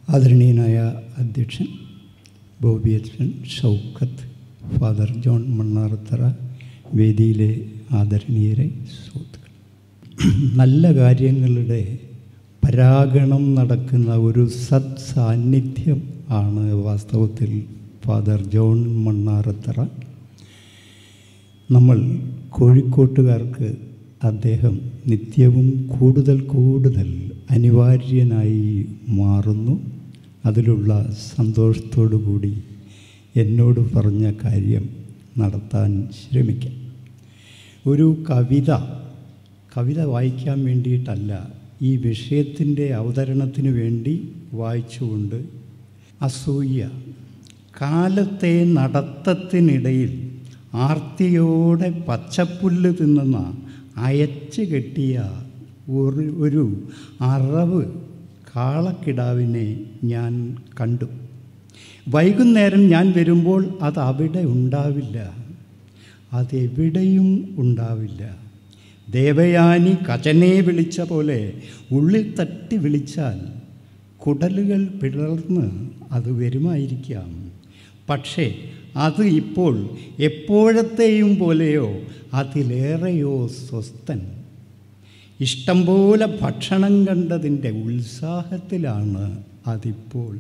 ആദരണീയനായ അധ്യക്ഷൻ ബോബി അച്ഛൻ ഷൗക്കത്ത് ഫാദർ ജോൺ മണ്ണാറത്തറ വേദിയിലെ ആദരണീയരെ സുഹൃത്തുക്കൾ നല്ല കാര്യങ്ങളുടെ പരാഗണം നടക്കുന്ന ഒരു സത് സാന്നിധ്യം ആണ് വാസ്തവത്തിൽ ഫാദർ ജോൺ മണ്ണാറത്തറ നമ്മൾ കോഴിക്കോട്ടുകാർക്ക് അദ്ദേഹം നിത്യവും കൂടുതൽ കൂടുതൽ അനിവാര്യനായി മാറുന്നു അതിലുള്ള സന്തോഷത്തോടു കൂടി എന്നോട് പറഞ്ഞ കാര്യം നടത്താൻ ശ്രമിക്കാം ഒരു കവിത കവിത വായിക്കാൻ വേണ്ടിയിട്ടല്ല ഈ വിഷയത്തിൻ്റെ അവതരണത്തിന് വേണ്ടി വായിച്ചുകൊണ്ട് അസൂയ കാലത്തെ നടത്തത്തിനിടയിൽ ആർത്തിയോടെ പച്ചപ്പുല്ല് തിന്നുന്ന അയച്ച് കെട്ടിയ ഒരു ഒരു അറവ് കാളക്കിടാവിനെ ഞാൻ കണ്ടു വൈകുന്നേരം ഞാൻ വരുമ്പോൾ അത് അവിടെ ഉണ്ടാവില്ല അതെവിടെയും ഉണ്ടാവില്ല ദേവയാനി കചനെ വിളിച്ച പോലെ ഉള്ളിൽ തട്ടി വിളിച്ചാൽ കുടലുകൾ പിളർന്ന് അത് വരുമായിരിക്കാം പക്ഷേ അത് ഇപ്പോൾ എപ്പോഴത്തെയും പോലെയോ അതിലേറെയോ സ്വസ്ഥൻ ഇഷ്ടം പോലെ ഭക്ഷണം കണ്ടതിൻ്റെ ഉത്സാഹത്തിലാണ് അതിപ്പോൾ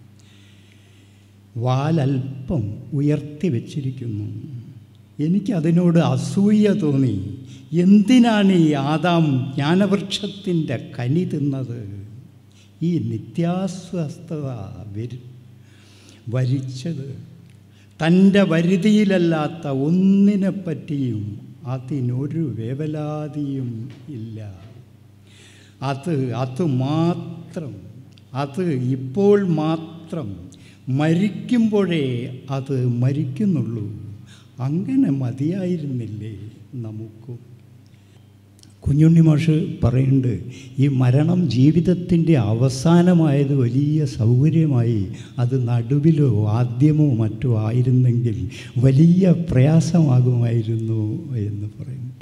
വാലൽപ്പം ഉയർത്തി വച്ചിരിക്കുന്നു എനിക്കതിനോട് അസൂയ തോന്നി എന്തിനാണ് ഈ ആദാം ജ്ഞാനവൃക്ഷത്തിൻ്റെ കനി തിന്നത് ഈ നിത്യാസ്വസ്ഥത വരി വരിച്ചത് തൻ്റെ വരുതിയിലല്ലാത്ത ഒന്നിനെപ്പറ്റിയും അതിനൊരു വേവലാതിയും ഇല്ല അത് അത് മാത്രം അത് ഇപ്പോൾ മാത്രം മരിക്കുമ്പോഴേ അത് മരിക്കുന്നുള്ളൂ അങ്ങനെ മതിയായിരുന്നില്ലേ നമുക്കും കുഞ്ഞുണ്ണി മാഷ് പറയുന്നുണ്ട് ഈ മരണം ജീവിതത്തിൻ്റെ അവസാനമായത് വലിയ സൗകര്യമായി അത് നടുവിലോ ആദ്യമോ മറ്റോ ആയിരുന്നെങ്കിൽ വലിയ പ്രയാസമാകുമായിരുന്നു എന്ന് പറയുന്നുണ്ട്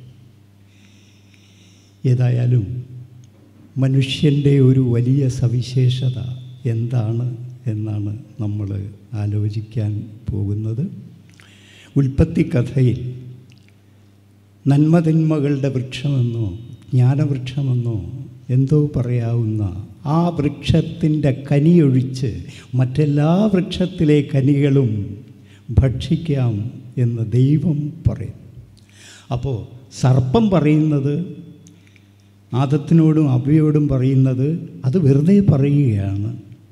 ഏതായാലും മനുഷ്യൻ്റെ ഒരു വലിയ സവിശേഷത എന്താണ് എന്നാണ് നമ്മൾ ആലോചിക്കാൻ പോകുന്നത് ഉൽപ്പത്തി കഥയിൽ നന്മതിന്മകളുടെ വൃക്ഷമെന്നോ ജ്ഞാനവൃക്ഷമെന്നോ എന്തോ പറയാവുന്ന ആ വൃക്ഷത്തിൻ്റെ കനിയൊഴിച്ച് മറ്റെല്ലാ വൃക്ഷത്തിലെ കനികളും ഭക്ഷിക്കാം എന്ന് ദൈവം പറയും അപ്പോൾ സർപ്പം പറയുന്നത് ആദത്തിനോടും അവയോടും പറയുന്നത് അത് വെറുതെ പറയുകയാണ്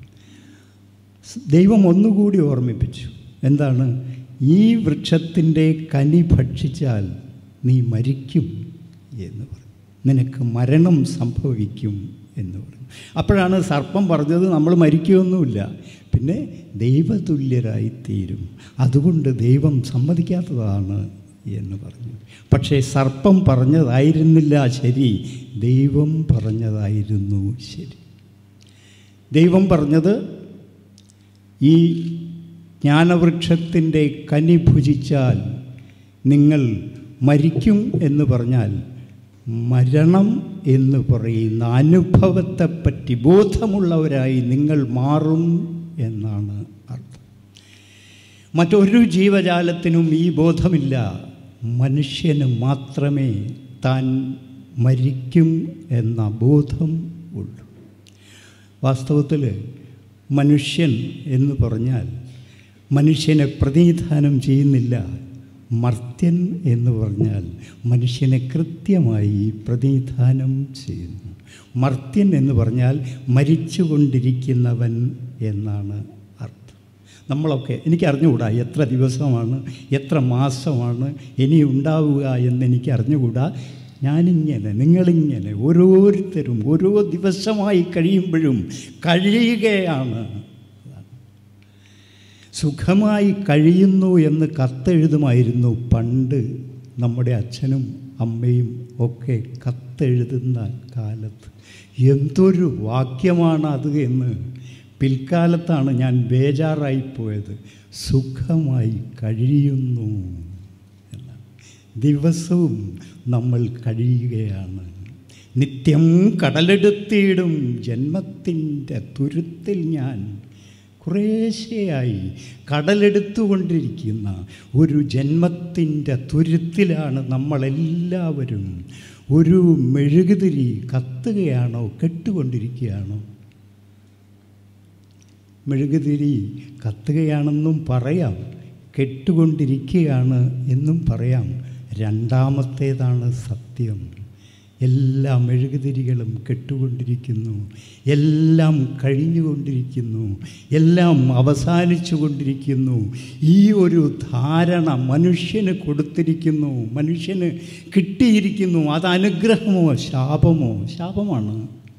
ദൈവം ഒന്നുകൂടി ഓർമ്മിപ്പിച്ചു എന്താണ് ഈ വൃക്ഷത്തിൻ്റെ കനി ഭക്ഷിച്ചാൽ നീ മരിക്കും എന്ന് പറഞ്ഞു നിനക്ക് മരണം സംഭവിക്കും എന്ന് പറഞ്ഞു അപ്പോഴാണ് സർപ്പം പറഞ്ഞത് നമ്മൾ മരിക്കുകയൊന്നുമില്ല പിന്നെ ദൈവതുല്യരായി തീരും അതുകൊണ്ട് ദൈവം സമ്മതിക്കാത്തതാണ് എന്ന് പറഞ്ഞു പക്ഷേ സർപ്പം പറഞ്ഞതായിരുന്നില്ല ശരി ദൈവം പറഞ്ഞതായിരുന്നു ശരി ദൈവം പറഞ്ഞത് ഈ ജ്ഞാനവൃക്ഷത്തിൻ്റെ കനി ഭുജിച്ചാൽ നിങ്ങൾ മരിക്കും എന്ന് പറഞ്ഞാൽ മരണം എന്ന് പറയുന്ന അനുഭവത്തെപ്പറ്റി ബോധമുള്ളവരായി നിങ്ങൾ മാറും എന്നാണ് അർത്ഥം മറ്റൊരു ജീവജാലത്തിനും ഈ ബോധമില്ല മനുഷ്യന് മാത്രമേ താൻ മരിക്കും എന്ന ബോധം ഉള്ളൂ വാസ്തവത്തിൽ മനുഷ്യൻ എന്ന് പറഞ്ഞാൽ മനുഷ്യനെ പ്രതിനിധാനം ചെയ്യുന്നില്ല മർത്യൻ എന്ന് പറഞ്ഞാൽ മനുഷ്യനെ കൃത്യമായി പ്രതിനിധാനം ചെയ്യുന്നു മർത്യൻ എന്ന് പറഞ്ഞാൽ മരിച്ചുകൊണ്ടിരിക്കുന്നവൻ എന്നാണ് അർത്ഥം നമ്മളൊക്കെ എനിക്ക് അറിഞ്ഞുകൂടാ എത്ര ദിവസമാണ് എത്ര മാസമാണ് ഇനി ഉണ്ടാവുക എന്നെനിക്ക് അറിഞ്ഞുകൂടാ ഞാനിങ്ങനെ നിങ്ങളിങ്ങനെ ഓരോരുത്തരും ഓരോ ദിവസമായി കഴിയുമ്പോഴും കഴിയുകയാണ് സുഖമായി കഴിയുന്നു എന്ന് കത്തെഴുതുമായിരുന്നു പണ്ട് നമ്മുടെ അച്ഛനും അമ്മയും ഒക്കെ കത്തെഴുതുന്ന കാലത്ത് എന്തൊരു വാക്യമാണ് അത് എന്ന് പിൽക്കാലത്താണ് ഞാൻ ബേജാറായിപ്പോയത് സുഖമായി കഴിയുന്നു എന്നാണ് ദിവസവും നമ്മൾ കഴിയുകയാണ് നിത്യം കടലെടുത്തിടും ജന്മത്തിൻ്റെ തുരുത്തിൽ ഞാൻ കുറേശ്ശെയായി കടലെടുത്തുകൊണ്ടിരിക്കുന്ന ഒരു ജന്മത്തിൻ്റെ തുരുത്തിലാണ് നമ്മളെല്ലാവരും ഒരു മെഴുകുതിരി കത്തുകയാണോ കെട്ടുകൊണ്ടിരിക്കുകയാണോ മെഴുകുതിരി കത്തുകയാണെന്നും പറയാം കെട്ടുകൊണ്ടിരിക്കുകയാണ് എന്നും പറയാം രണ്ടാമത്തേതാണ് സത്യം എല്ലാ മെഴുകുതിരികളും കെട്ടുകൊണ്ടിരിക്കുന്നു എല്ലാം കഴിഞ്ഞുകൊണ്ടിരിക്കുന്നു എല്ലാം അവസാനിച്ചു കൊണ്ടിരിക്കുന്നു ഈ ഒരു ധാരണ മനുഷ്യന് കൊടുത്തിരിക്കുന്നു മനുഷ്യന് കിട്ടിയിരിക്കുന്നു അത് അനുഗ്രഹമോ ശാപമോ ശാപമാണ്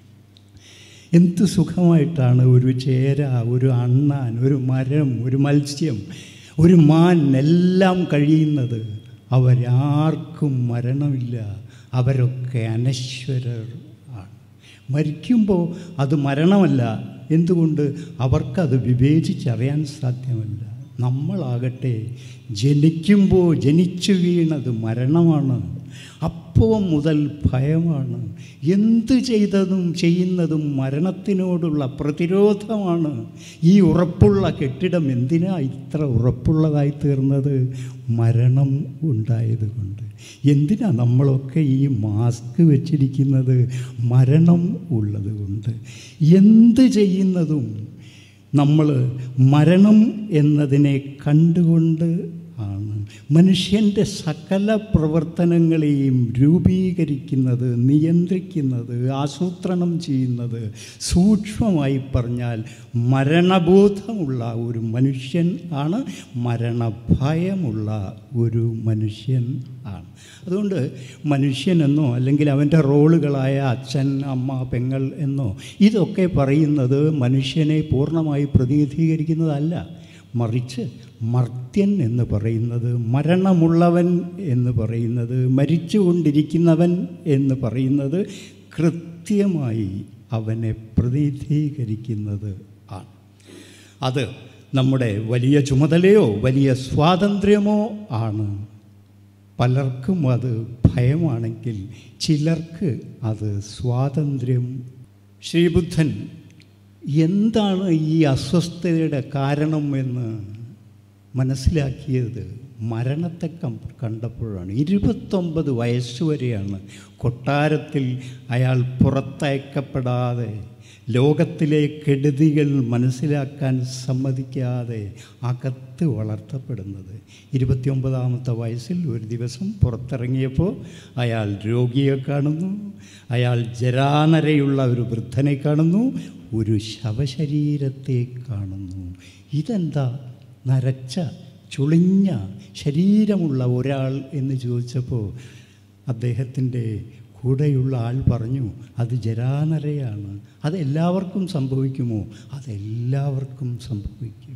എന്ത് സുഖമായിട്ടാണ് ഒരു ചേര ഒരു അണ്ണാൻ ഒരു മരം ഒരു മത്സ്യം ഒരു മാൻ എല്ലാം കഴിയുന്നത് അവരാർക്കും മരണമില്ല അവരൊക്കെ അനശ്വരർ ആണ് മരിക്കുമ്പോൾ അത് മരണമല്ല എന്തുകൊണ്ട് അവർക്കത് വിവേചിച്ചറിയാൻ സാധ്യമല്ല നമ്മളാകട്ടെ ജനിക്കുമ്പോൾ ജനിച്ചു വീണത് മരണമാണ് അപ്പോൾ മുതൽ ഭയമാണ് എന്ത് ചെയ്തതും ചെയ്യുന്നതും മരണത്തിനോടുള്ള പ്രതിരോധമാണ് ഈ ഉറപ്പുള്ള കെട്ടിടം എന്തിനാ ഇത്ര ഉറപ്പുള്ളതായി തീർന്നത് മരണം ഉണ്ടായതുകൊണ്ട് എന്തിനാ നമ്മളൊക്കെ ഈ മാസ്ക് വെച്ചിരിക്കുന്നത് മരണം ഉള്ളത് കൊണ്ട് എന്ത് ചെയ്യുന്നതും നമ്മൾ മരണം എന്നതിനെ കണ്ടുകൊണ്ട് ആണ് മനുഷ്യൻ്റെ സകല പ്രവർത്തനങ്ങളെയും രൂപീകരിക്കുന്നത് നിയന്ത്രിക്കുന്നത് ആസൂത്രണം ചെയ്യുന്നത് സൂക്ഷ്മമായി പറഞ്ഞാൽ മരണബോധമുള്ള ഒരു മനുഷ്യൻ ആണ് മരണഭയമുള്ള ഒരു മനുഷ്യൻ ആണ് അതുകൊണ്ട് മനുഷ്യനെന്നോ അല്ലെങ്കിൽ അവൻ്റെ റോളുകളായ അച്ഛൻ അമ്മ പെങ്ങൾ എന്നോ ഇതൊക്കെ പറയുന്നത് മനുഷ്യനെ പൂർണ്ണമായി പ്രതിനിധീകരിക്കുന്നതല്ല മറിച്ച് മർത്യൻ എന്ന് പറയുന്നത് മരണമുള്ളവൻ എന്ന് പറയുന്നത് മരിച്ചുകൊണ്ടിരിക്കുന്നവൻ എന്ന് പറയുന്നത് കൃത്യമായി അവനെ പ്രതിനിധീകരിക്കുന്നത് ആണ് അത് നമ്മുടെ വലിയ ചുമതലയോ വലിയ സ്വാതന്ത്ര്യമോ ആണ് പലർക്കും അത് ഭയമാണെങ്കിൽ ചിലർക്ക് അത് സ്വാതന്ത്ര്യം ശ്രീബുദ്ധൻ എന്താണ് ഈ അസ്വസ്ഥതയുടെ കാരണം എന്ന് മനസ്സിലാക്കിയത് മരണത്തെ കം- കണ്ടപ്പോഴാണ് ഇരുപത്തൊമ്പത് വയസ്സുവരെയാണ് കൊട്ടാരത്തിൽ അയാൾ പുറത്തയക്കപ്പെടാതെ ലോകത്തിലെ കെടുതികൾ മനസ്സിലാക്കാൻ സമ്മതിക്കാതെ അകത്ത് വളർത്തപ്പെടുന്നത് ഇരുപത്തിയൊമ്പതാമത്തെ വയസ്സിൽ ഒരു ദിവസം പുറത്തിറങ്ങിയപ്പോൾ അയാൾ രോഗിയെ കാണുന്നു അയാൾ ജരാനരയുള്ള ഒരു വൃദ്ധനെ കാണുന്നു ഒരു ശവശരീരത്തെ കാണുന്നു ഇതെന്താ നരച്ച ചുളിഞ്ഞ ശരീരമുള്ള ഒരാൾ എന്ന് ചോദിച്ചപ്പോൾ അദ്ദേഹത്തിൻ്റെ കൂടെയുള്ള ആൾ പറഞ്ഞു അത് ജരാനരയാണ് അത് എല്ലാവർക്കും സംഭവിക്കുമോ അതെല്ലാവർക്കും സംഭവിക്കും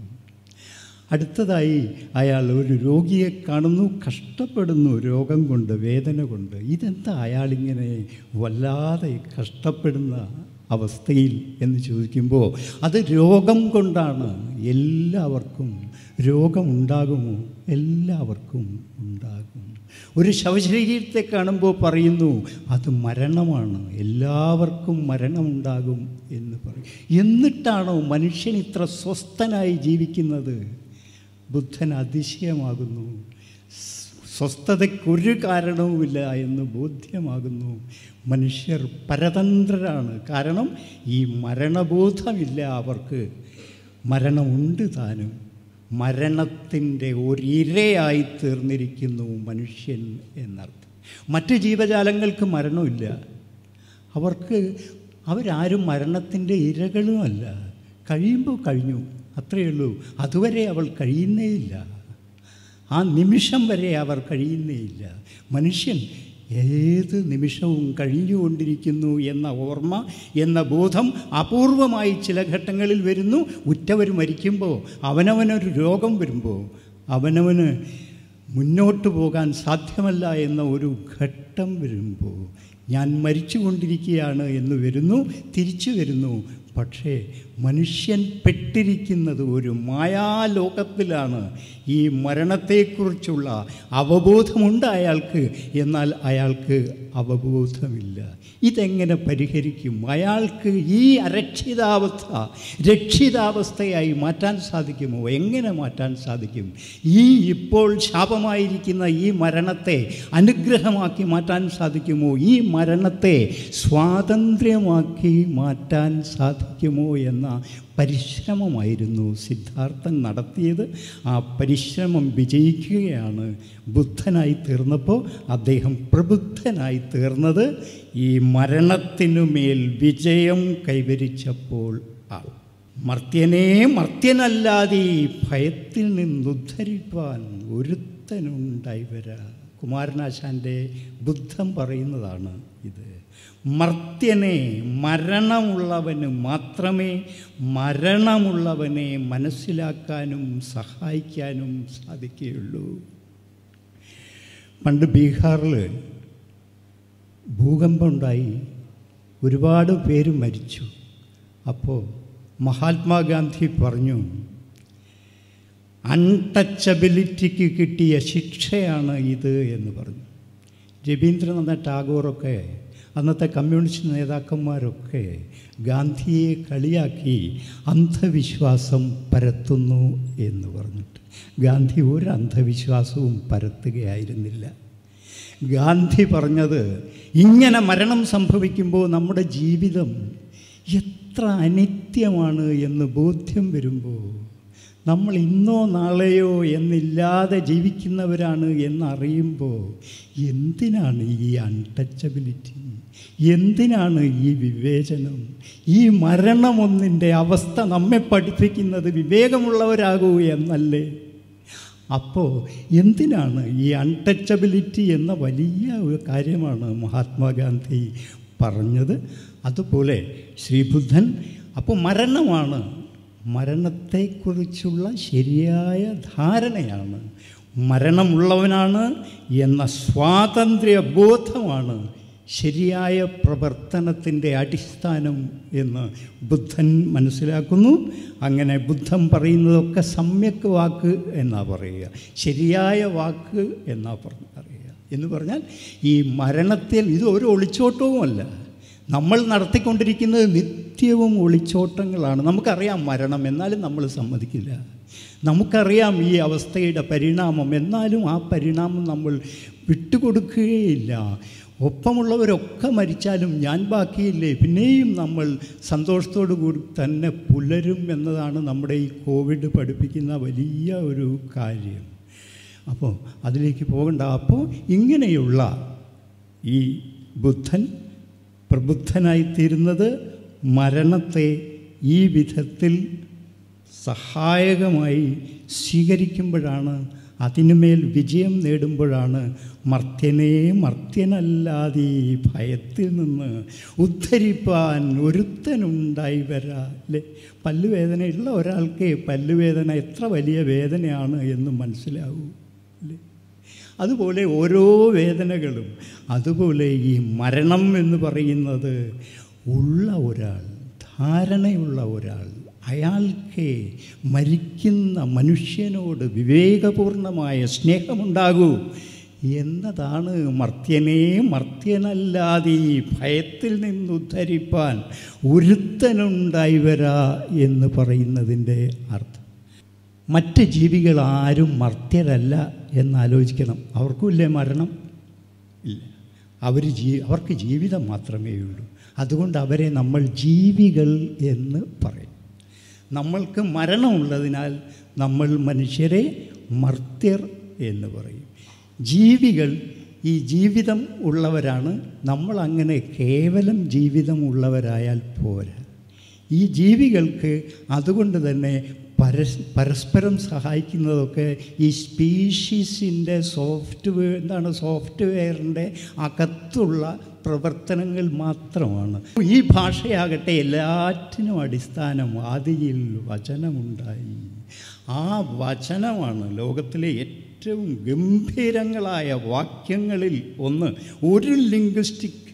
അടുത്തതായി അയാൾ ഒരു രോഗിയെ കാണുന്നു കഷ്ടപ്പെടുന്നു രോഗം കൊണ്ട് വേദന കൊണ്ട് ഇതെന്താ അയാളിങ്ങനെ വല്ലാതെ കഷ്ടപ്പെടുന്ന അവസ്ഥയിൽ എന്ന് ചോദിക്കുമ്പോൾ അത് രോഗം കൊണ്ടാണ് എല്ലാവർക്കും രോഗമുണ്ടാകുമോ എല്ലാവർക്കും ഉണ്ടാകും ഒരു ശവശരീരത്തെ കാണുമ്പോൾ പറയുന്നു അത് മരണമാണ് എല്ലാവർക്കും മരണമുണ്ടാകും എന്ന് പറയും എന്നിട്ടാണോ മനുഷ്യൻ ഇത്ര സ്വസ്ഥനായി ജീവിക്കുന്നത് ബുദ്ധൻ അതിശയമാകുന്നു സ്വസ്ഥതയ്ക്കൊരു കാരണവുമില്ല എന്ന് ബോധ്യമാകുന്നു മനുഷ്യർ പരതന്ത്രരാണ് കാരണം ഈ മരണബോധമില്ല അവർക്ക് മരണമുണ്ട് താനും മരണത്തിൻ്റെ ഒരിരയായി തീർന്നിരിക്കുന്നു മനുഷ്യൻ എന്നർത്ഥം മറ്റ് ജീവജാലങ്ങൾക്ക് മരണമില്ല അവർക്ക് അവരാരും മരണത്തിൻ്റെ ഇരകളുമല്ല കഴിയുമ്പോൾ കഴിഞ്ഞു അത്രയേ ഉള്ളൂ അതുവരെ അവൾ കഴിയുന്നേയില്ല ആ നിമിഷം വരെ അവർ കഴിയുന്നേയില്ല മനുഷ്യൻ ഏത് നിമിഷവും കഴിഞ്ഞുകൊണ്ടിരിക്കുന്നു എന്ന ഓർമ്മ എന്ന ബോധം അപൂർവമായി ചില ഘട്ടങ്ങളിൽ വരുന്നു ഉറ്റവർ മരിക്കുമ്പോൾ അവനവനൊരു രോഗം വരുമ്പോൾ അവനവന് മുന്നോട്ട് പോകാൻ സാധ്യമല്ല എന്ന ഒരു ഘട്ടം വരുമ്പോൾ ഞാൻ മരിച്ചുകൊണ്ടിരിക്കുകയാണ് എന്ന് വരുന്നു തിരിച്ചു വരുന്നു പക്ഷേ മനുഷ്യൻ പെട്ടിരിക്കുന്നത് ഒരു മായാലോകത്തിലാണ് ഈ മരണത്തെക്കുറിച്ചുള്ള അവബോധമുണ്ട് അയാൾക്ക് എന്നാൽ അയാൾക്ക് അവബോധമില്ല ഇതെങ്ങനെ പരിഹരിക്കും അയാൾക്ക് ഈ അരക്ഷിതാവസ്ഥ രക്ഷിതാവസ്ഥയായി മാറ്റാൻ സാധിക്കുമോ എങ്ങനെ മാറ്റാൻ സാധിക്കും ഈ ഇപ്പോൾ ശാപമായിരിക്കുന്ന ഈ മരണത്തെ അനുഗ്രഹമാക്കി മാറ്റാൻ സാധിക്കുമോ ഈ മരണത്തെ സ്വാതന്ത്ര്യമാക്കി മാറ്റാൻ സാധിക്കുമോ എന്ന പരിശ്രമമായിരുന്നു സിദ്ധാർത്ഥൻ നടത്തിയത് ആ പരിശ്രമം വിജയിക്കുകയാണ് ബുദ്ധനായി തീർന്നപ്പോൾ അദ്ദേഹം പ്രബുദ്ധനായി തീർന്നത് ഈ മരണത്തിനുമേൽ വിജയം കൈവരിച്ചപ്പോൾ ആണ് മർത്യനെ മർത്യനല്ലാതെ ഈ ഭയത്തിൽ നിന്നുദ്ധരിപ്പാൻ ഒരുത്തനുണ്ടായി വരാ കുമാരനാശാൻ്റെ ബുദ്ധം പറയുന്നതാണ് ഇത് മർത്യനെ മരണമുള്ളവന് മാത്രമേ മരണമുള്ളവനെ മനസ്സിലാക്കാനും സഹായിക്കാനും സാധിക്കുകയുള്ളൂ പണ്ട് ബീഹാറിൽ ഭൂകമ്പമുണ്ടായി ഒരുപാട് പേര് മരിച്ചു അപ്പോൾ മഹാത്മാഗാന്ധി പറഞ്ഞു അൺടച്ചബിലിറ്റിക്ക് കിട്ടിയ ശിക്ഷയാണ് ഇത് എന്ന് പറഞ്ഞു രവീന്ദ്രനാഥ ടാഗോറൊക്കെ അന്നത്തെ കമ്മ്യൂണിസ്റ്റ് നേതാക്കന്മാരൊക്കെ ഗാന്ധിയെ കളിയാക്കി അന്ധവിശ്വാസം പരത്തുന്നു എന്ന് പറഞ്ഞിട്ട് ഗാന്ധി ഒരു അന്ധവിശ്വാസവും പരത്തുകയായിരുന്നില്ല ഗാന്ധി പറഞ്ഞത് ഇങ്ങനെ മരണം സംഭവിക്കുമ്പോൾ നമ്മുടെ ജീവിതം എത്ര അനിത്യമാണ് എന്ന് ബോധ്യം വരുമ്പോൾ നമ്മൾ ഇന്നോ നാളെയോ എന്നില്ലാതെ ജീവിക്കുന്നവരാണ് എന്നറിയുമ്പോൾ എന്തിനാണ് ഈ അൺടച്ചബിലിറ്റി എന്തിനാണ് ഈ വിവേചനം ഈ മരണമൊന്നിൻ്റെ അവസ്ഥ നമ്മെ പഠിപ്പിക്കുന്നത് വിവേകമുള്ളവരാകൂ എന്നല്ലേ അപ്പോൾ എന്തിനാണ് ഈ അൺടച്ചബിലിറ്റി എന്ന വലിയ ഒരു കാര്യമാണ് മഹാത്മാഗാന്ധി പറഞ്ഞത് അതുപോലെ ശ്രീബുദ്ധൻ അപ്പോൾ മരണമാണ് മരണത്തെക്കുറിച്ചുള്ള ശരിയായ ധാരണയാണ് മരണമുള്ളവനാണ് എന്ന സ്വാതന്ത്ര്യ ബോധമാണ് ശരിയായ പ്രവർത്തനത്തിൻ്റെ അടിസ്ഥാനം എന്ന് ബുദ്ധൻ മനസ്സിലാക്കുന്നു അങ്ങനെ ബുദ്ധൻ പറയുന്നതൊക്കെ സമ്യക് വാക്ക് എന്നാ പറയുക ശരിയായ വാക്ക് എന്നാ പറഞ്ഞ അറിയുക എന്ന് പറഞ്ഞാൽ ഈ മരണത്തിൽ ഇത് ഒരു ഒളിച്ചോട്ടവുമല്ല നമ്മൾ നടത്തിക്കൊണ്ടിരിക്കുന്നത് നിത്യവും ഒളിച്ചോട്ടങ്ങളാണ് നമുക്കറിയാം മരണം എന്നാലും നമ്മൾ സമ്മതിക്കില്ല നമുക്കറിയാം ഈ അവസ്ഥയുടെ പരിണാമം എന്നാലും ആ പരിണാമം നമ്മൾ വിട്ടുകൊടുക്കുകയില്ല ഒപ്പമുള്ളവരൊക്കെ മരിച്ചാലും ഞാൻ ബാക്കിയില്ലേ പിന്നെയും നമ്മൾ സന്തോഷത്തോടു കൂടി തന്നെ പുലരും എന്നതാണ് നമ്മുടെ ഈ കോവിഡ് പഠിപ്പിക്കുന്ന വലിയ ഒരു കാര്യം അപ്പോൾ അതിലേക്ക് പോകണ്ട അപ്പോൾ ഇങ്ങനെയുള്ള ഈ ബുദ്ധൻ പ്രബുദ്ധനായിത്തീരുന്നത് മരണത്തെ ഈ വിധത്തിൽ സഹായകമായി സ്വീകരിക്കുമ്പോഴാണ് അതിനുമേൽ വിജയം നേടുമ്പോഴാണ് മർത്യനെ മർത്യനല്ലാതെ ഈ ഭയത്തിൽ നിന്ന് ഉദ്ധരിപ്പാൻ ഒരുത്തനുണ്ടായി വരാ അല്ലേ പല്ലുവേദനയുള്ള ഒരാൾക്ക് പല്ലുവേദന എത്ര വലിയ വേദനയാണ് എന്ന് മനസ്സിലാവൂ അല്ലേ അതുപോലെ ഓരോ വേദനകളും അതുപോലെ ഈ മരണം എന്ന് പറയുന്നത് ഉള്ള ഒരാൾ ധാരണയുള്ള ഒരാൾ അയാൾക്ക് മരിക്കുന്ന മനുഷ്യനോട് വിവേകപൂർണമായ സ്നേഹമുണ്ടാകൂ എന്നതാണ് മർത്യനെ മർത്യനല്ലാതെ ഈ ഭയത്തിൽ നിന്ന് ഉദ്ധരിപ്പാൻ ഒരുത്തനുണ്ടായി വരാ എന്ന് പറയുന്നതിൻ്റെ അർത്ഥം മറ്റ് ജീവികൾ ആരും മർത്യരല്ല എന്നാലോചിക്കണം അവർക്കുമില്ലേ മരണം ഇല്ല അവർ ജീ അവർക്ക് ജീവിതം മാത്രമേ ഉള്ളൂ അതുകൊണ്ട് അവരെ നമ്മൾ ജീവികൾ എന്ന് പറയും നമ്മൾക്ക് മരണമുള്ളതിനാൽ നമ്മൾ മനുഷ്യരെ മർത്യർ എന്ന് പറയും ജീവികൾ ഈ ജീവിതം ഉള്ളവരാണ് നമ്മൾ അങ്ങനെ കേവലം ജീവിതം ഉള്ളവരായാൽ പോരാ ഈ ജീവികൾക്ക് അതുകൊണ്ട് തന്നെ പരസ് പരസ്പരം സഹായിക്കുന്നതൊക്കെ ഈ സ്പീഷീസിൻ്റെ സോഫ്റ്റ്വെയർ എന്താണ് സോഫ്റ്റ്വെയറിൻ്റെ അകത്തുള്ള പ്രവർത്തനങ്ങൾ മാത്രമാണ് ഈ ഭാഷയാകട്ടെ എല്ലാറ്റിനും അടിസ്ഥാനം ആദിയിൽ വചനമുണ്ടായി ആ വചനമാണ് ലോകത്തിലെ ഏറ്റവും ഗംഭീരങ്ങളായ വാക്യങ്ങളിൽ ഒന്ന് ഒരു ലിംഗ്വിസ്റ്റിക്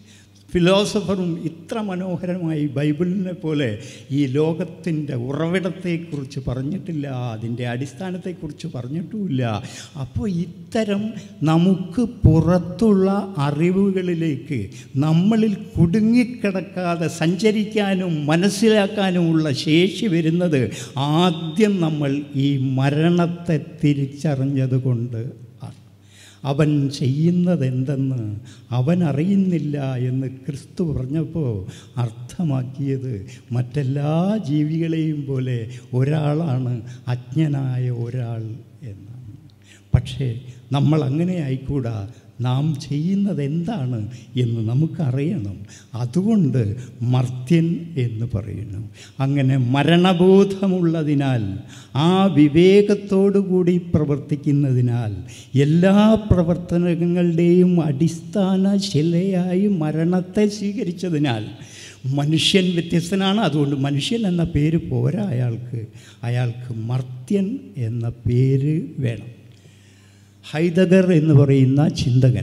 ഫിലോസഫറും ഇത്ര മനോഹരമായി ബൈബിളിനെ പോലെ ഈ ലോകത്തിൻ്റെ ഉറവിടത്തെക്കുറിച്ച് പറഞ്ഞിട്ടില്ല അതിൻ്റെ അടിസ്ഥാനത്തെക്കുറിച്ച് പറഞ്ഞിട്ടുമില്ല അപ്പോൾ ഇത്തരം നമുക്ക് പുറത്തുള്ള അറിവുകളിലേക്ക് നമ്മളിൽ കുടുങ്ങിക്കിടക്കാതെ സഞ്ചരിക്കാനും മനസ്സിലാക്കാനുമുള്ള ശേഷി വരുന്നത് ആദ്യം നമ്മൾ ഈ മരണത്തെ തിരിച്ചറിഞ്ഞത് കൊണ്ട് ആണ് അവൻ ചെയ്യുന്നതെന്തെന്ന് അവൻ അറിയുന്നില്ല എന്ന് ക്രിസ്തു പറഞ്ഞപ്പോൾ അർത്ഥമാക്കിയത് മറ്റെല്ലാ ജീവികളെയും പോലെ ഒരാളാണ് അജ്ഞനായ ഒരാൾ എന്നാണ് പക്ഷേ നമ്മൾ അങ്ങനെ ആയിക്കൂടാ നാം ചെയ്യുന്നത് എന്താണ് എന്ന് നമുക്കറിയണം അതുകൊണ്ട് മർത്യൻ എന്ന് പറയുന്നു അങ്ങനെ മരണബോധമുള്ളതിനാൽ ആ വിവേകത്തോടു കൂടി പ്രവർത്തിക്കുന്നതിനാൽ എല്ലാ പ്രവർത്തനങ്ങളുടെയും അടിസ്ഥാന ശിലയായി മരണത്തെ സ്വീകരിച്ചതിനാൽ മനുഷ്യൻ വ്യത്യസ്തനാണ് അതുകൊണ്ട് മനുഷ്യൻ എന്ന പേര് പോരാ അയാൾക്ക് അയാൾക്ക് മർത്യൻ എന്ന പേര് വേണം ഹൈദഗർ എന്ന് പറയുന്ന ചിന്തകൻ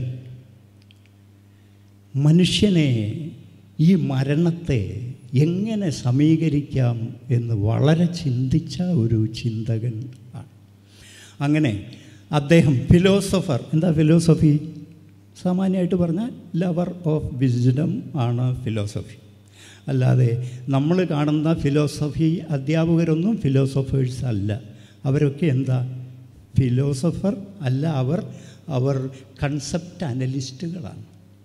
മനുഷ്യനെ ഈ മരണത്തെ എങ്ങനെ സമീകരിക്കാം എന്ന് വളരെ ചിന്തിച്ച ഒരു ചിന്തകൻ ആണ് അങ്ങനെ അദ്ദേഹം ഫിലോസഫർ എന്താ ഫിലോസഫി സാമാന്യമായിട്ട് പറഞ്ഞാൽ ലവർ ഓഫ് വിസ്ഡം ആണ് ഫിലോസഫി അല്ലാതെ നമ്മൾ കാണുന്ന ഫിലോസഫി അധ്യാപകരൊന്നും ഫിലോസഫേഴ്സ് അല്ല അവരൊക്കെ എന്താ ഫിലോസഫർ അല്ല അവർ അവർ കൺസെപ്റ്റ് അനലിസ്റ്റുകളാണ്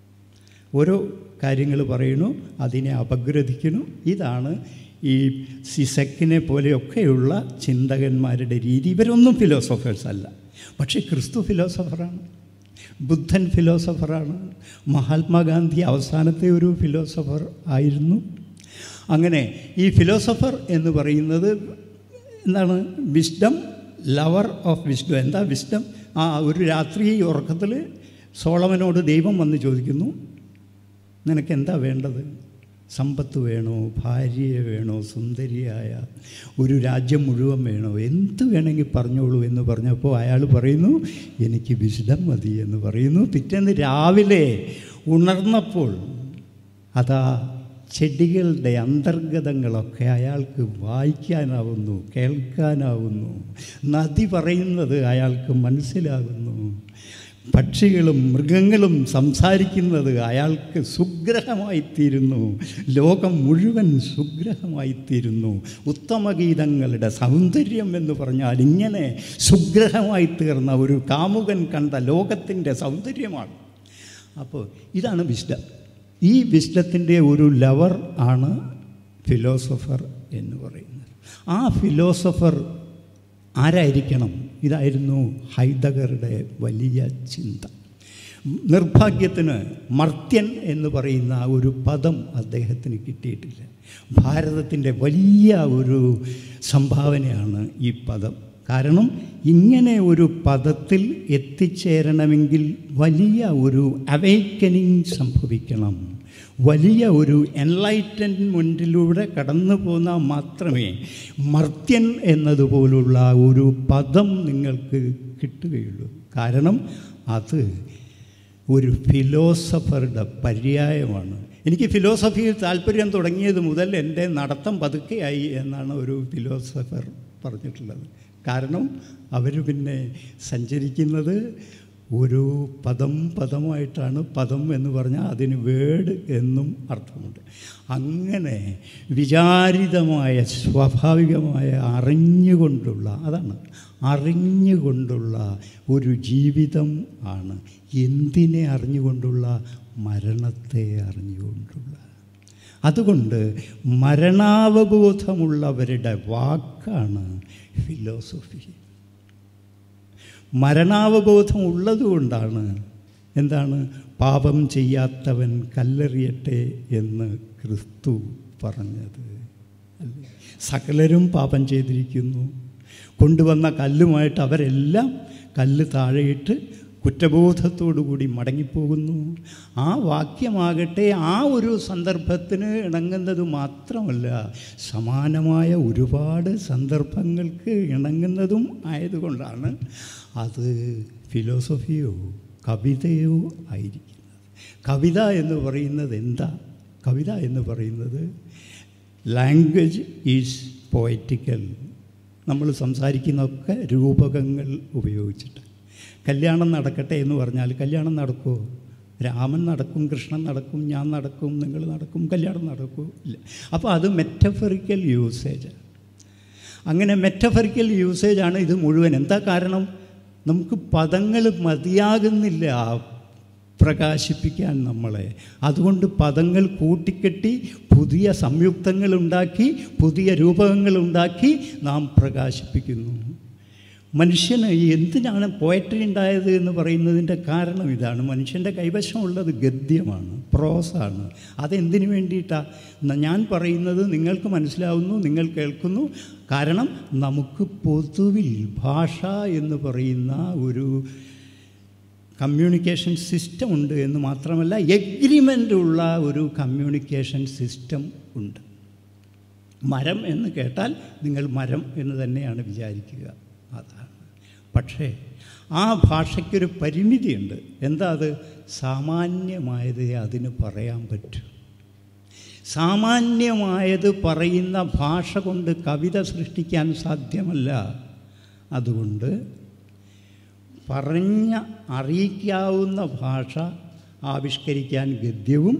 ഓരോ കാര്യങ്ങൾ പറയുന്നു അതിനെ അപഗ്രഥിക്കുന്നു ഇതാണ് ഈ സിസക്കിനെ പോലെയൊക്കെയുള്ള ചിന്തകന്മാരുടെ രീതി ഇവരൊന്നും ഫിലോസഫേഴ്സ് അല്ല പക്ഷേ ക്രിസ്തു ഫിലോസഫറാണ് ബുദ്ധൻ ഫിലോസഫറാണ് മഹാത്മാഗാന്ധി അവസാനത്തെ ഒരു ഫിലോസഫർ ആയിരുന്നു അങ്ങനെ ഈ ഫിലോസഫർ എന്ന് പറയുന്നത് എന്താണ് വിസ്ഡം ലവർ ഓഫ് വിസ്ഡം എന്താ വിസ്ഡം ആ ഒരു രാത്രി ഉറക്കത്തിൽ സോളമനോട് ദൈവം വന്ന് ചോദിക്കുന്നു നിനക്ക് എന്താ വേണ്ടത് സമ്പത്ത് വേണോ ഭാര്യയെ വേണോ സുന്ദരിയായ ഒരു രാജ്യം മുഴുവൻ വേണോ എന്ത് വേണമെങ്കിൽ പറഞ്ഞോളൂ എന്ന് പറഞ്ഞപ്പോൾ അയാൾ പറയുന്നു എനിക്ക് വിശുദ്ധം മതി എന്ന് പറയുന്നു പിറ്റേന്ന് രാവിലെ ഉണർന്നപ്പോൾ അതാ ചെടികളുടെ അന്തർഗതങ്ങളൊക്കെ അയാൾക്ക് വായിക്കാനാവുന്നു കേൾക്കാനാവുന്നു നദി പറയുന്നത് അയാൾക്ക് മനസ്സിലാകുന്നു പക്ഷികളും മൃഗങ്ങളും സംസാരിക്കുന്നത് അയാൾക്ക് സുഗ്രഹമായിത്തീരുന്നു ലോകം മുഴുവൻ സുഗ്രഹമായിത്തീരുന്നു ഉത്തമഗീതങ്ങളുടെ സൗന്ദര്യം എന്ന് പറഞ്ഞാൽ ഇങ്ങനെ സുഗ്രഹമായി തീർന്ന ഒരു കാമുകൻ കണ്ട ലോകത്തിൻ്റെ സൗന്ദര്യമാണ് അപ്പോൾ ഇതാണ് വിസ്ഡം ഈ വിസ്ഡത്തിൻ്റെ ഒരു ലവർ ആണ് ഫിലോസഫർ എന്ന് പറയുന്നത് ആ ഫിലോസഫർ ആരായിരിക്കണം ഇതായിരുന്നു ഹൈദഗറുടെ വലിയ ചിന്ത നിർഭാഗ്യത്തിന് മർത്യൻ എന്ന് പറയുന്ന ഒരു പദം അദ്ദേഹത്തിന് കിട്ടിയിട്ടില്ല ഭാരതത്തിൻ്റെ വലിയ ഒരു സംഭാവനയാണ് ഈ പദം കാരണം ഇങ്ങനെ ഒരു പദത്തിൽ എത്തിച്ചേരണമെങ്കിൽ വലിയ ഒരു അവൈക്കനിങ് സംഭവിക്കണം വലിയ ഒരു എൻലൈറ്റൻമെൻറ്റിലൂടെ കടന്നു പോന്നാൽ മാത്രമേ മർത്യൻ എന്നതുപോലുള്ള ഒരു പദം നിങ്ങൾക്ക് കിട്ടുകയുള്ളൂ കാരണം അത് ഒരു ഫിലോസഫറുടെ പര്യായമാണ് എനിക്ക് ഫിലോസഫിയിൽ താല്പര്യം തുടങ്ങിയത് മുതൽ എൻ്റെ നടത്തം പതുക്കെയായി എന്നാണ് ഒരു ഫിലോസഫർ പറഞ്ഞിട്ടുള്ളത് കാരണം അവർ പിന്നെ സഞ്ചരിക്കുന്നത് ഒരു പദം പദമായിട്ടാണ് പദം എന്ന് പറഞ്ഞാൽ അതിന് വേഡ് എന്നും അർത്ഥമുണ്ട് അങ്ങനെ വിചാരിതമായ സ്വാഭാവികമായ അറിഞ്ഞുകൊണ്ടുള്ള അതാണ് അറിഞ്ഞുകൊണ്ടുള്ള ഒരു ജീവിതം ആണ് എന്തിനെ അറിഞ്ഞുകൊണ്ടുള്ള മരണത്തെ അറിഞ്ഞുകൊണ്ടുള്ള അതുകൊണ്ട് മരണാവബോധമുള്ളവരുടെ വാക്കാണ് ഫിലോസഫി മരണാവബോധം ഉള്ളതുകൊണ്ടാണ് എന്താണ് പാപം ചെയ്യാത്തവൻ കല്ലെറിയട്ടെ എന്ന് ക്രിസ്തു പറഞ്ഞത് അല്ലേ സകലരും പാപം ചെയ്തിരിക്കുന്നു കൊണ്ടുവന്ന കല്ലുമായിട്ട് അവരെല്ലാം കല്ല് താഴെയിട്ട് കുറ്റബോധത്തോടുകൂടി മടങ്ങിപ്പോകുന്നു ആ വാക്യമാകട്ടെ ആ ഒരു സന്ദർഭത്തിന് ഇണങ്ങുന്നത് മാത്രമല്ല സമാനമായ ഒരുപാട് സന്ദർഭങ്ങൾക്ക് ഇണങ്ങുന്നതും ആയതുകൊണ്ടാണ് അത് ഫിലോസഫിയോ കവിതയോ ആയിരിക്കുന്നത് കവിത എന്ന് പറയുന്നത് എന്താ കവിത എന്ന് പറയുന്നത് ലാംഗ്വേജ് ഈസ് പോയറ്റിക്കൽ നമ്മൾ സംസാരിക്കുന്നതൊക്കെ രൂപകങ്ങൾ ഉപയോഗിച്ചിട്ട് കല്യാണം നടക്കട്ടെ എന്ന് പറഞ്ഞാൽ കല്യാണം നടക്കുമോ രാമൻ നടക്കും കൃഷ്ണൻ നടക്കും ഞാൻ നടക്കും നിങ്ങൾ നടക്കും കല്യാണം നടക്കും ഇല്ല അപ്പോൾ അത് മെറ്റഫറിക്കൽ യൂസേജ് അങ്ങനെ മെറ്റഫറിക്കൽ യൂസേജാണ് ഇത് മുഴുവൻ എന്താ കാരണം നമുക്ക് പദങ്ങൾ മതിയാകുന്നില്ല പ്രകാശിപ്പിക്കാൻ നമ്മളെ അതുകൊണ്ട് പദങ്ങൾ കൂട്ടിക്കെട്ടി പുതിയ സംയുക്തങ്ങൾ ഉണ്ടാക്കി പുതിയ രൂപകങ്ങൾ ഉണ്ടാക്കി നാം പ്രകാശിപ്പിക്കുന്നു മനുഷ്യന് എന്തിനാണ് പോയട്രി ഉണ്ടായത് എന്ന് പറയുന്നതിൻ്റെ കാരണം ഇതാണ് മനുഷ്യൻ്റെ കൈവശമുള്ളത് ഗദ്യമാണ് പ്രോസാണ് അതെന്തിനു വേണ്ടിയിട്ടാണ് ഞാൻ പറയുന്നത് നിങ്ങൾക്ക് മനസ്സിലാവുന്നു നിങ്ങൾ കേൾക്കുന്നു കാരണം നമുക്ക് പൊതുവിൽ ഭാഷ എന്ന് പറയുന്ന ഒരു കമ്മ്യൂണിക്കേഷൻ സിസ്റ്റം ഉണ്ട് എന്ന് മാത്രമല്ല എഗ്രിമെൻ്റ് ഉള്ള ഒരു കമ്മ്യൂണിക്കേഷൻ സിസ്റ്റം ഉണ്ട് മരം എന്ന് കേട്ടാൽ നിങ്ങൾ മരം എന്ന് തന്നെയാണ് വിചാരിക്കുക അതാണ് പക്ഷേ ആ ഭാഷയ്ക്കൊരു പരിമിതിയുണ്ട് എന്താ അത് സാമാന്യമായതേ അതിന് പറയാൻ പറ്റൂ സാമാന്യമായത് പറയുന്ന ഭാഷ കൊണ്ട് കവിത സൃഷ്ടിക്കാൻ സാധ്യമല്ല അതുകൊണ്ട് പറഞ്ഞ അറിയിക്കാവുന്ന ഭാഷ ആവിഷ്കരിക്കാൻ ഗദ്യവും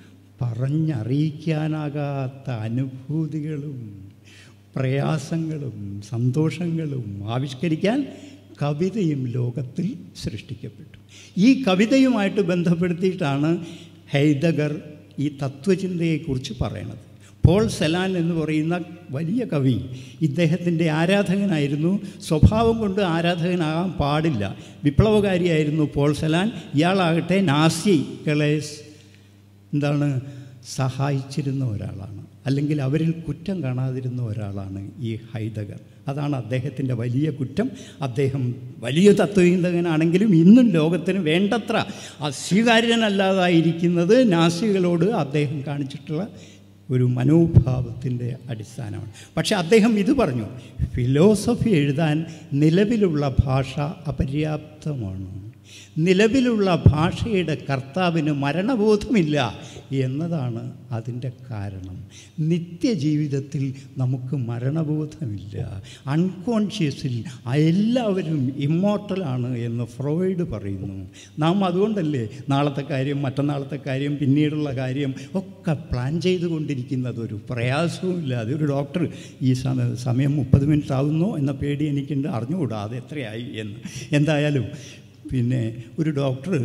പറഞ്ഞറിയിക്കാനാകാത്ത അനുഭൂതികളും പ്രയാസങ്ങളും സന്തോഷങ്ങളും ആവിഷ്കരിക്കാൻ കവിതയും ലോകത്തിൽ സൃഷ്ടിക്കപ്പെട്ടു ഈ കവിതയുമായിട്ട് ബന്ധപ്പെടുത്തിയിട്ടാണ് ഹൈദഗർ ഈ തത്വചിന്തയെക്കുറിച്ച് പറയണത് പോൾ സെലാൻ എന്ന് പറയുന്ന വലിയ കവി ഇദ്ദേഹത്തിൻ്റെ ആരാധകനായിരുന്നു സ്വഭാവം കൊണ്ട് ആരാധകനാകാൻ പാടില്ല വിപ്ലവകാരിയായിരുന്നു പോൾ സെലാൻ ഇയാളാകട്ടെ നാസികളെ എന്താണ് സഹായിച്ചിരുന്ന ഒരാളാണ് അല്ലെങ്കിൽ അവരിൽ കുറ്റം കാണാതിരുന്ന ഒരാളാണ് ഈ ഹൈദഗർ അതാണ് അദ്ദേഹത്തിൻ്റെ വലിയ കുറ്റം അദ്ദേഹം വലിയ തത്വചിന്തകനാണെങ്കിലും ഇന്നും ലോകത്തിന് വേണ്ടത്ര അസ്വീകാര്യനല്ലാതായിരിക്കുന്നത് നാസികളോട് അദ്ദേഹം കാണിച്ചിട്ടുള്ള ഒരു മനോഭാവത്തിൻ്റെ അടിസ്ഥാനമാണ് പക്ഷെ അദ്ദേഹം ഇത് പറഞ്ഞു ഫിലോസഫി എഴുതാൻ നിലവിലുള്ള ഭാഷ അപര്യാപ്തമാണ് നിലവിലുള്ള ഭാഷയുടെ കർത്താവിന് മരണബോധമില്ല എന്നതാണ് അതിൻ്റെ കാരണം നിത്യജീവിതത്തിൽ നമുക്ക് മരണബോധമില്ല അൺകോൺഷ്യസിൽ എല്ലാവരും ഇമ്മോർട്ടലാണ് എന്ന് ഫ്രോയിഡ് പറയുന്നു നാം അതുകൊണ്ടല്ലേ നാളത്തെ കാര്യം മറ്റന്നാളത്തെ കാര്യം പിന്നീടുള്ള കാര്യം ഒക്കെ പ്ലാൻ ചെയ്തുകൊണ്ടിരിക്കുന്നത് ഒരു പ്രയാസവുമില്ലാതെ ഒരു ഡോക്ടർ ഈ സമയം സമയം മുപ്പത് മിനിറ്റ് ആകുന്നോ എന്ന പേടി എനിക്കുണ്ട് അറിഞ്ഞുകൂടാ അത് എത്രയായി എന്ന് എന്തായാലും പിന്നെ ഒരു ഡോക്ടർ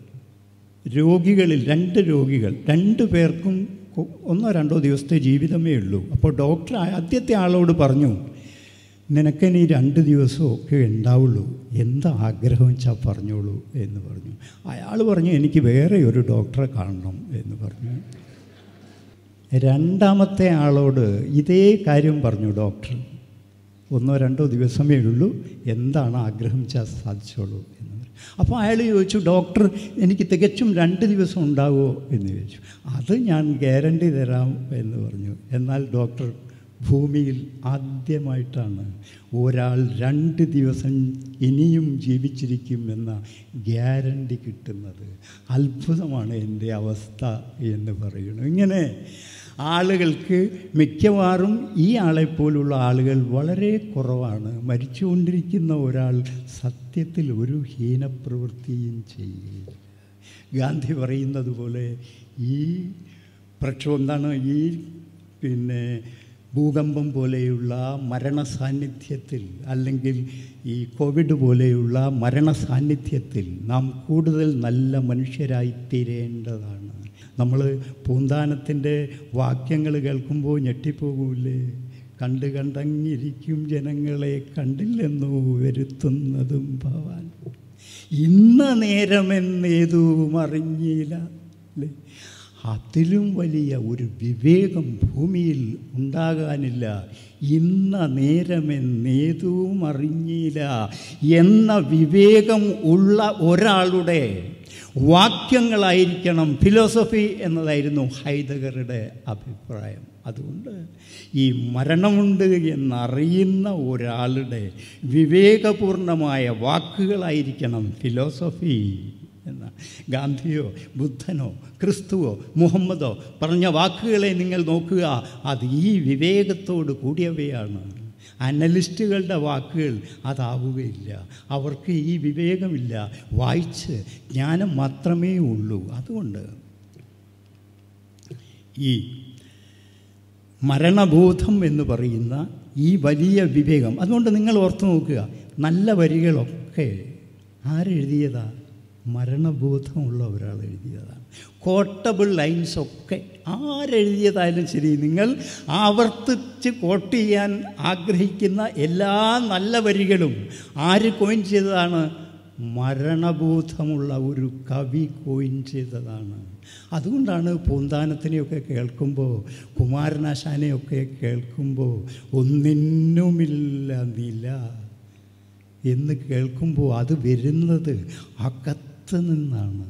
രോഗികളിൽ രണ്ട് രോഗികൾ രണ്ട് പേർക്കും ഒന്നോ രണ്ടോ ദിവസത്തെ ജീവിതമേ ഉള്ളൂ അപ്പോൾ ഡോക്ടർ ആദ്യത്തെ ആളോട് പറഞ്ഞു നിനക്കിനി രണ്ട് ദിവസമൊക്കെ ഉണ്ടാവുള്ളൂ എന്താ ആഗ്രഹം വെച്ചാൽ പറഞ്ഞോളൂ എന്ന് പറഞ്ഞു അയാൾ പറഞ്ഞു എനിക്ക് വേറെ ഒരു ഡോക്ടറെ കാണണം എന്ന് പറഞ്ഞു രണ്ടാമത്തെ ആളോട് ഇതേ കാര്യം പറഞ്ഞു ഡോക്ടർ ഒന്നോ രണ്ടോ ദിവസമേ ഉള്ളൂ എന്താണ് ആഗ്രഹം വെച്ചാൽ സാധിച്ചോളൂ എന്ന് പറഞ്ഞു അപ്പോൾ അയാൾ ചോദിച്ചു ഡോക്ടർ എനിക്ക് തികച്ചും രണ്ട് ദിവസം ഉണ്ടാവുമോ എന്ന് ചോദിച്ചു അത് ഞാൻ ഗ്യാരണ്ടി തരാം എന്ന് പറഞ്ഞു എന്നാൽ ഡോക്ടർ ഭൂമിയിൽ ആദ്യമായിട്ടാണ് ഒരാൾ രണ്ട് ദിവസം ഇനിയും ജീവിച്ചിരിക്കും എന്ന ഗ്യാരണ്ടി കിട്ടുന്നത് അത്ഭുതമാണ് എൻ്റെ അവസ്ഥ എന്ന് പറയുന്നു ഇങ്ങനെ ആളുകൾക്ക് മിക്കവാറും ഈ ആളെപ്പോലുള്ള ആളുകൾ വളരെ കുറവാണ് മരിച്ചുകൊണ്ടിരിക്കുന്ന ഒരാൾ സത്യത്തിൽ ഒരു ഹീനപ്രവൃത്തിയും ചെയ്യുകയില്ല ഗാന്ധി പറയുന്നത് പോലെ ഈ പ്രക്ഷോ എന്താണ് ഈ പിന്നെ ഭൂകമ്പം പോലെയുള്ള മരണ സാന്നിധ്യത്തിൽ അല്ലെങ്കിൽ ഈ കോവിഡ് പോലെയുള്ള മരണ സാന്നിധ്യത്തിൽ നാം കൂടുതൽ നല്ല മനുഷ്യരായി തീരേണ്ടതാണ് നമ്മൾ പൂന്താനത്തിൻ്റെ വാക്യങ്ങൾ കേൾക്കുമ്പോൾ ഞെട്ടിപ്പോകൂലേ കണ്ട് കണ്ടങ്ങിരിക്കും ജനങ്ങളെ കണ്ടില്ലെന്നോ വരുത്തുന്നതും ഭവാൻ ഇന്ന നേരമെന്നേതും അറിഞ്ഞില്ല അല്ലേ അതിലും വലിയ ഒരു വിവേകം ഭൂമിയിൽ ഉണ്ടാകാനില്ല ഇന്ന നേരമെന്നേതും അറിഞ്ഞില്ല എന്ന വിവേകം ഉള്ള ഒരാളുടെ വാക്യങ്ങളായിരിക്കണം ഫിലോസഫി എന്നതായിരുന്നു ഹൈദഗറുടെ അഭിപ്രായം അതുകൊണ്ട് ഈ മരണമുണ്ട് എന്നറിയുന്ന ഒരാളുടെ വിവേകപൂർണമായ വാക്കുകളായിരിക്കണം ഫിലോസഫി എന്നാണ് ഗാന്ധിയോ ബുദ്ധനോ ക്രിസ്തുവോ മുഹമ്മദോ പറഞ്ഞ വാക്കുകളെ നിങ്ങൾ നോക്കുക അത് ഈ വിവേകത്തോട് കൂടിയവയാണ് അനലിസ്റ്റുകളുടെ വാക്കുകൾ അതാവുകയില്ല അവർക്ക് ഈ വിവേകമില്ല വായിച്ച് ജ്ഞാനം മാത്രമേ ഉള്ളൂ അതുകൊണ്ട് ഈ മരണബോധം എന്ന് പറയുന്ന ഈ വലിയ വിവേകം അതുകൊണ്ട് നിങ്ങൾ ഓർത്തു നോക്കുക നല്ല വരികളൊക്കെ ആരെഴുതിയതാ മരണബോധമുള്ള ഒരാൾ എഴുതിയതാണ് കോട്ടബിൾ ലൈൻസ് ഒക്കെ ആരെഴുതിയതായാലും ശരി നിങ്ങൾ ആവർത്തിച്ച് കോട്ട് ചെയ്യാൻ ആഗ്രഹിക്കുന്ന എല്ലാ നല്ല വരികളും ആര് കോയിൻ ചെയ്തതാണ് മരണബോധമുള്ള ഒരു കവി കോയിൻ ചെയ്തതാണ് അതുകൊണ്ടാണ് പൂന്താനത്തിനെയൊക്കെ കേൾക്കുമ്പോൾ കുമാരനാശാനെയൊക്കെ കേൾക്കുമ്പോൾ ഒന്നിനുമില്ല നില എന്ന് കേൾക്കുമ്പോൾ അത് വരുന്നത് അകത്ത് നിന്നാണ്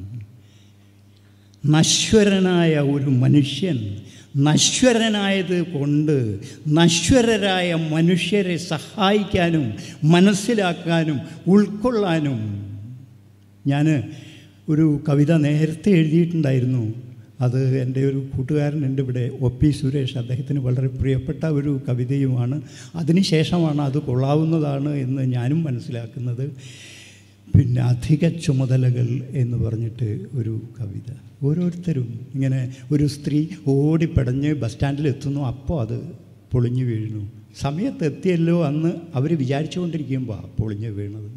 നശ്വരനായ ഒരു മനുഷ്യൻ നശ്വരനായത് കൊണ്ട് നശ്വരരായ മനുഷ്യരെ സഹായിക്കാനും മനസ്സിലാക്കാനും ഉൾക്കൊള്ളാനും ഞാൻ ഒരു കവിത നേരത്തെ എഴുതിയിട്ടുണ്ടായിരുന്നു അത് എൻ്റെ ഒരു കൂട്ടുകാരൻ എൻ്റെ ഇവിടെ ഒ പി സുരേഷ് അദ്ദേഹത്തിന് വളരെ പ്രിയപ്പെട്ട ഒരു കവിതയുമാണ് അതിനുശേഷമാണ് അത് കൊള്ളാവുന്നതാണ് എന്ന് ഞാനും മനസ്സിലാക്കുന്നത് പിന്നെ അധിക ചുമതലകൾ എന്ന് പറഞ്ഞിട്ട് ഒരു കവിത ഓരോരുത്തരും ഇങ്ങനെ ഒരു സ്ത്രീ ഓടിപ്പടഞ്ഞ് ബസ് സ്റ്റാൻഡിൽ എത്തുന്നു അപ്പോൾ അത് പൊളിഞ്ഞു വീഴുന്നു സമയത്ത് എത്തിയല്ലോ അന്ന് അവർ വിചാരിച്ചുകൊണ്ടിരിക്കുമ്പോൾ പൊളിഞ്ഞു വീണത്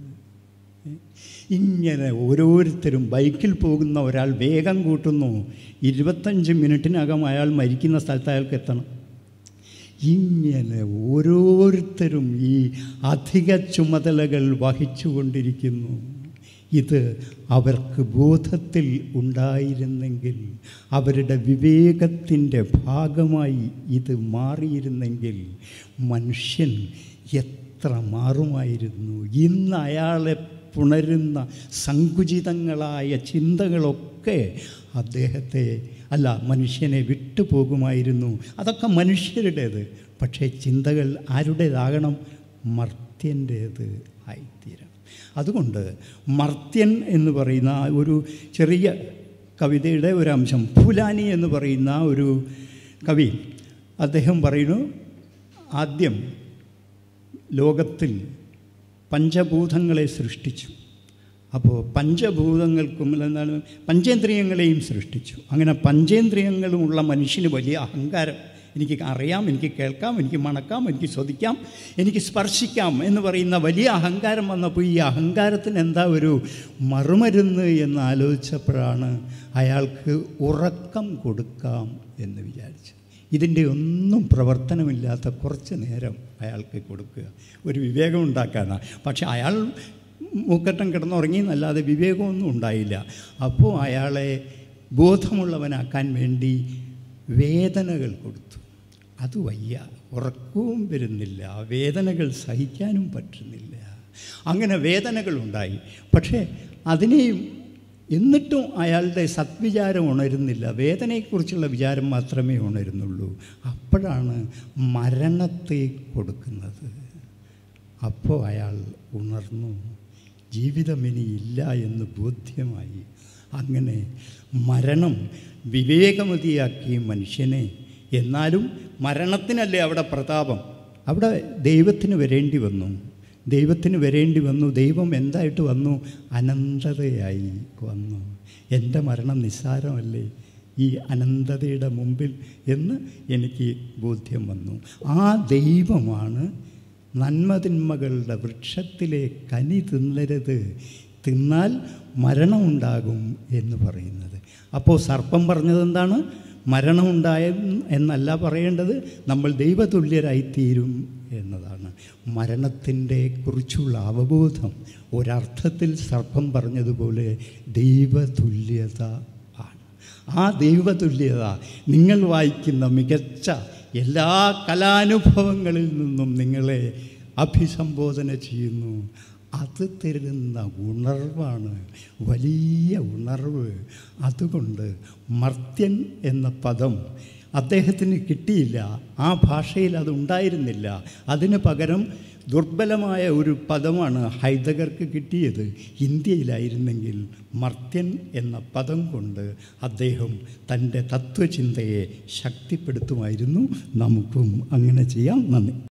ഇങ്ങനെ ഓരോരുത്തരും ബൈക്കിൽ പോകുന്ന ഒരാൾ വേഗം കൂട്ടുന്നു ഇരുപത്തഞ്ച് മിനിറ്റിനകം അയാൾ മരിക്കുന്ന സ്ഥലത്ത് അയാൾക്ക് എത്തണം ഇങ്ങനെ ഓരോരുത്തരും ഈ അധിക ചുമതലകൾ വഹിച്ചുകൊണ്ടിരിക്കുന്നു ഇത് അവർക്ക് ബോധത്തിൽ ഉണ്ടായിരുന്നെങ്കിൽ അവരുടെ വിവേകത്തിൻ്റെ ഭാഗമായി ഇത് മാറിയിരുന്നെങ്കിൽ മനുഷ്യൻ എത്ര മാറുമായിരുന്നു ഇന്ന് അയാളെ പുണരുന്ന സങ്കുചിതങ്ങളായ ചിന്തകളൊക്കെ അദ്ദേഹത്തെ അല്ല മനുഷ്യനെ വിട്ടുപോകുമായിരുന്നു അതൊക്കെ മനുഷ്യരുടേത് പക്ഷേ ചിന്തകൾ ആരുടേതാകണം മർത്യൻ്റേത് ആയിത്തീരണം അതുകൊണ്ട് മർത്യൻ എന്ന് പറയുന്ന ഒരു ചെറിയ കവിതയുടെ ഒരു അംശം ഫുലാനി എന്ന് പറയുന്ന ഒരു കവി അദ്ദേഹം പറയുന്നു ആദ്യം ലോകത്തിൽ പഞ്ചഭൂതങ്ങളെ സൃഷ്ടിച്ചു അപ്പോൾ പഞ്ചഭൂതങ്ങൾക്കും എന്താണ് പഞ്ചേന്ദ്രിയങ്ങളെയും സൃഷ്ടിച്ചു അങ്ങനെ പഞ്ചേന്ദ്രിയങ്ങളുമുള്ള മനുഷ്യന് വലിയ അഹങ്കാരം എനിക്ക് അറിയാം എനിക്ക് കേൾക്കാം എനിക്ക് മണക്കാം എനിക്ക് ശ്രദ്ധിക്കാം എനിക്ക് സ്പർശിക്കാം എന്ന് പറയുന്ന വലിയ അഹങ്കാരം വന്നപ്പോൾ ഈ അഹങ്കാരത്തിന് എന്താ ഒരു മറുമരുന്ന് എന്ന് ആലോചിച്ചപ്പോഴാണ് അയാൾക്ക് ഉറക്കം കൊടുക്കാം എന്ന് വിചാരിച്ചു ഇതിൻ്റെ ഒന്നും പ്രവർത്തനമില്ലാത്ത കുറച്ച് നേരം അയാൾക്ക് കൊടുക്കുക ഒരു വിവേകം ഉണ്ടാക്കാനാണ് പക്ഷെ അയാൾ മൂക്കറ്റം കിടന്നുറങ്ങി എന്നല്ലാതെ വിവേകമൊന്നും ഉണ്ടായില്ല അപ്പോൾ അയാളെ ബോധമുള്ളവനാക്കാൻ വേണ്ടി വേദനകൾ കൊടുത്തു അത് വയ്യ ഉറക്കവും വരുന്നില്ല വേദനകൾ സഹിക്കാനും പറ്റുന്നില്ല അങ്ങനെ വേദനകൾ ഉണ്ടായി പക്ഷേ അതിനെയും എന്നിട്ടും അയാളുടെ സത്വിചാരം ഉണരുന്നില്ല വേദനയെക്കുറിച്ചുള്ള വിചാരം മാത്രമേ ഉണരുന്നുള്ളൂ അപ്പോഴാണ് മരണത്തെ കൊടുക്കുന്നത് അപ്പോൾ അയാൾ ഉണർന്നു ജീവിതം ഇനിയില്ല എന്ന് ബോധ്യമായി അങ്ങനെ മരണം വിവേകമതിയാക്കിയ മനുഷ്യനെ എന്നാലും മരണത്തിനല്ലേ അവിടെ പ്രതാപം അവിടെ ദൈവത്തിന് വരേണ്ടി വന്നു ദൈവത്തിന് വരേണ്ടി വന്നു ദൈവം എന്തായിട്ട് വന്നു അനന്തതയായി വന്നു എൻ്റെ മരണം നിസ്സാരമല്ലേ ഈ അനന്തതയുടെ മുമ്പിൽ എന്ന് എനിക്ക് ബോധ്യം വന്നു ആ ദൈവമാണ് നന്മതിന്മകളുടെ വൃക്ഷത്തിലെ കനി തിന്നരുത് തിന്നാൽ മരണമുണ്ടാകും എന്ന് പറയുന്നത് അപ്പോൾ സർപ്പം പറഞ്ഞത് എന്താണ് മരണമുണ്ടായ എന്നല്ല പറയേണ്ടത് നമ്മൾ ദൈവതുല്യരായിത്തീരും എന്നതാണ് മരണത്തിൻ്റെ കുറിച്ചുള്ള അവബോധം ഒരർത്ഥത്തിൽ സർപ്പം പറഞ്ഞതുപോലെ ദൈവതുല്യത ആണ് ആ ദൈവതുല്യത നിങ്ങൾ വായിക്കുന്ന മികച്ച എല്ലാ കലാനുഭവങ്ങളിൽ നിന്നും നിങ്ങളെ അഭിസംബോധന ചെയ്യുന്നു അത് തരുന്ന ഉണർവാണ് വലിയ ഉണർവ് അതുകൊണ്ട് മർത്യൻ എന്ന പദം അദ്ദേഹത്തിന് കിട്ടിയില്ല ആ ഭാഷയിൽ അതുണ്ടായിരുന്നില്ല അതിന് പകരം ദുർബലമായ ഒരു പദമാണ് ഹൈദഗർക്ക് കിട്ടിയത് ഇന്ത്യയിലായിരുന്നെങ്കിൽ മർത്യൻ എന്ന പദം കൊണ്ട് അദ്ദേഹം തൻ്റെ തത്വചിന്തയെ ശക്തിപ്പെടുത്തുമായിരുന്നു നമുക്കും അങ്ങനെ ചെയ്യാം നന്ദി